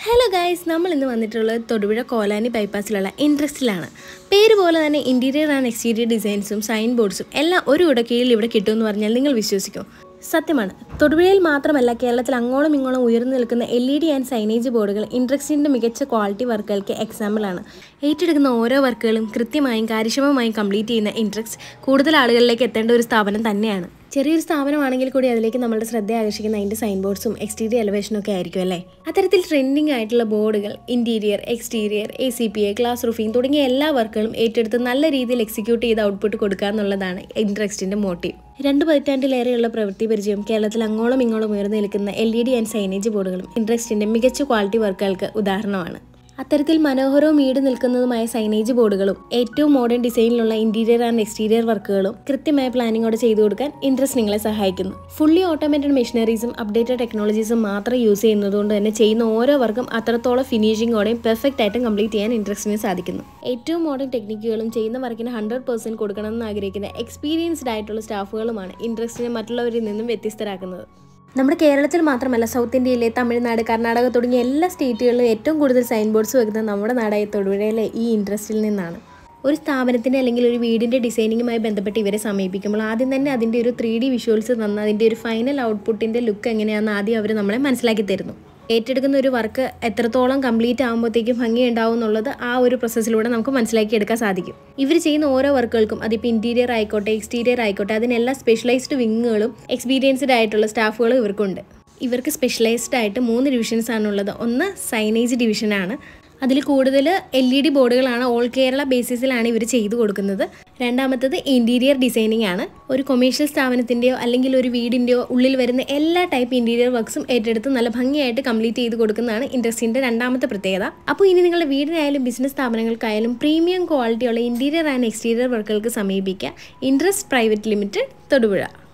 hello guys നമ്മൾ ഇന്ന് വന്നിട്ടുള്ളത് തൊടുപുഴ കോലാനി ബൈപ്പാസിലുള്ള ഇൻട്രസ്റ്റിലാണ് പേര് പോലെ തന്നെ ഇൻറ്റീരിയർ ആൻഡ് എക്സ്റ്റീരിയർ ഡിസൈൻസും സൈൻ ബോർഡ്സും എല്ലാം ഒരു കുട കീഴിൽ ഇവിടെ കിട്ടുമെന്ന് പറഞ്ഞാൽ നിങ്ങൾ വിശ്വസിക്കും സത്യമാണ് തൊടുപുഴയിൽ മാത്രമല്ല കേരളത്തിൽ അങ്ങോളം ഇങ്ങോളം ഉയർന്നു നിൽക്കുന്ന L E D and signage ബോർഡുകൾ ഇൻട്രസ്റ്റിൻ്റെ മികച്ച ക്വാളിറ്റി വർക്കുകൾക്ക് എക്സാമ്പിളാണ് ഏറ്റെടുക്കുന്ന ഓരോ വർക്കുകളും കൃത്യമായും കാര്യക്ഷമമായും കംപ്ലീറ്റ് ചെയ്യുന്ന ഇൻട്രക്സ് കൂടുതൽ ആളുകളിലേക്ക് എത്തേണ്ട ഒരു സ്ഥാപനം തന്നെയാണ് ചെറിയൊരു സ്ഥാപനമാണെങ്കിൽ കൂടി അതിലേക്ക് നമ്മളുടെ ശ്രദ്ധ ആകർഷിക്കുന്ന അതിൻ്റെ സൈൻ ബോർഡ്സും എക്സ്റ്റീരിയർ എലവേഷനും ഒക്കെ ആയിരിക്കും അല്ലേ അത്തരത്തിൽ ട്രെൻഡിങ് ആയിട്ടുള്ള ബോർഡുകൾ interior exterior A C P A class roofing തുടങ്ങിയ എല്ലാ വർക്കുകളും ഏറ്റെടുത്ത് നല്ല രീതിയിൽ എക്സിക്യൂട്ട് ചെയ്ത് ഔട്ട്പുട്ട് കൊടുക്കുക എന്നുള്ളതാണ് ഇൻട്രസ്റ്റിൻ്റെ മോട്ടീവ് രണ്ട് പതിറ്റാണ്ടിലേറെയുള്ള പ്രവൃത്തി പരിചയം കേരളത്തിൽ അങ്ങോളം ഇങ്ങോളം ഉയർന്നു നിൽക്കുന്ന L E D and signage ബോർഡുകളും ഇൻട്രസ്റ്റിൻ്റെ മികച്ച ക്വാളിറ്റി വർക്കുകൾക്ക് ഉദാഹരണമാണ് അത്തരത്തിൽ മനോഹരവും ഈട് നിൽക്കുന്നതുമായ സൈനേജ് ബോർഡുകളും ഏറ്റവും മോഡേൺ ഡിസൈനിലുള്ള ഇന്റീരിയർ ആൻഡ് എക്സ്റ്റീരിയർ വർക്കുകളും കൃത്യമായ പ്ലാനിങ്ങോടെ ചെയ്തു കൊടുക്കാൻ ഇൻട്രസ്റ്റ് നിങ്ങളെ സഹായിക്കുന്നു ഫുള്ളി ഓട്ടോമേറ്റഡ് മെഷീനറീസും അപ്ഡേറ്റഡ് ടെക്നോളജീസും മാത്രം യൂസ് ചെയ്യുന്നതുകൊണ്ട് തന്നെ ചെയ്യുന്ന ഓരോ വർക്കും അത്രത്തോളം ഫിനിഷിങ്ങോടെയും പെർഫെക്റ്റ് ആയിട്ടും കംപ്ലീറ്റ് ചെയ്യാൻ ഇൻട്രസ്റ്റിന് സാധിക്കുന്നു ഏറ്റവും മോഡേൺ ടെക്നിക്കുകളും ചെയ്യുന്ന വർക്കിന് ഹൺഡ്രഡ് പെർസെന്റ് കൊടുക്കണമെന്ന് ആഗ്രഹിക്കുന്ന എക്സ്പീരിയൻസ്ഡ് ആയിട്ടുള്ള സ്റ്റാഫുകളുമാണ് ഇൻട്രസ്റ്റിനെ മറ്റുള്ളവരിൽ നിന്നും വ്യത്യസ്തരാക്കുന്നത് നമ്മുടെ കേരളത്തിൽ മാത്രമല്ല സൗത്ത് ഇന്ത്യയിലെ തമിഴ്നാട് കർണാടക തുടങ്ങിയ എല്ലാ സ്റ്റേറ്റുകളിലും ഏറ്റവും കൂടുതൽ സൈൻ ബോർഡ്സ് വെക്കുന്നത് നമ്മുടെ നാടായ തൊടുപുഴയിലെ ഈ ഇൻട്രസ്റ്റിൽ നിന്നാണ് ഒരു സ്ഥാപനത്തിൻ്റെ അല്ലെങ്കിൽ ഒരു വീടിൻ്റെ ഡിസൈനിങ്ങുമായി ബന്ധപ്പെട്ട് ഇവരെ സമീപിക്കുമ്പോൾ ആദ്യം തന്നെ അതിൻ്റെ ഒരു ത്രീ ഡി വിഷ്വൽസ് തന്ന് അതിൻ്റെ ഒരു ഫൈനൽ ഔട്ട്പുട്ടിൻ്റെ ലുക്ക് എങ്ങനെയാണെന്ന് ആദ്യം അവർ നമ്മളെ മനസ്സിലാക്കി തരുന്നു ഏറ്റെടുക്കുന്ന ഒരു വർക്ക് എത്രത്തോളം കംപ്ലീറ്റ് ആകുമ്പോഴത്തേക്കും ഭംഗി ഉണ്ടാവും എന്നുള്ളത് ആ ഒരു പ്രോസസ്സിലൂടെ നമുക്ക് മനസ്സിലാക്കി എടുക്കാൻ സാധിക്കും ഇവർ ചെയ്യുന്ന ഓരോ വർക്കുകൾക്കും അതിപ്പോൾ ഇൻറ്റീരിയർ ആയിക്കോട്ടെ എക്സ്റ്റീരിയർ ആയിക്കോട്ടെ അതിനെല്ലാം സ്പെഷ്യലൈസ്ഡ് വിങ്ങുകളും എക്സ്പീരിയൻസ്ഡ് ആയിട്ടുള്ള സ്റ്റാഫുകളും ഇവർക്കുണ്ട് ഇവർക്ക് സ്പെഷ്യലൈസ്ഡ് ആയിട്ട് മൂന്ന് ഡിവിഷൻസ് ആണുള്ളത് ഒന്ന് സൈനേജ് ഡിവിഷനാണ് അതിൽ കൂടുതൽ എൽ ഇ ഡി ബോർഡുകളാണ് ഓൾ കേരള ബേസിസിലാണ് ഇവർ ചെയ്തു കൊടുക്കുന്നത് രണ്ടാമത്തത് ഇൻറ്റീരിയർ ഡിസൈനിങ് ആണ് ഒരു കൊമേഴ്ഷ്യൽ സ്ഥാപനത്തിൻ്റെയോ അല്ലെങ്കിൽ ഒരു വീടിൻ്റെയോ ഉള്ളിൽ വരുന്ന എല്ലാ ടൈപ്പ് ഇൻറ്റീരിയർ വർക്ക്സും ഏറ്റെടുത്ത് നല്ല ഭംഗിയായിട്ട് കംപ്ലീറ്റ് ചെയ്ത് കൊടുക്കുന്നതാണ് ഇൻഡസ്ട്രീൻ്റെ രണ്ടാമത്തെ പ്രത്യേകത അപ്പോൾ ഇനി നിങ്ങളുടെ വീടിനായാലും ബിസിനസ് സ്ഥാപനങ്ങൾക്കായാലും പ്രീമിയം ക്വാളിറ്റിയുള്ള ഇൻറ്റീരിയർ ആൻഡ് എക്സ്റ്റീരിയർ വർക്കുകൾക്ക് സമീപിക്കുക ഇൻട്രസ്റ്റ് പ്രൈവറ്റ് ലിമിറ്റഡ് തൊടുപുഴ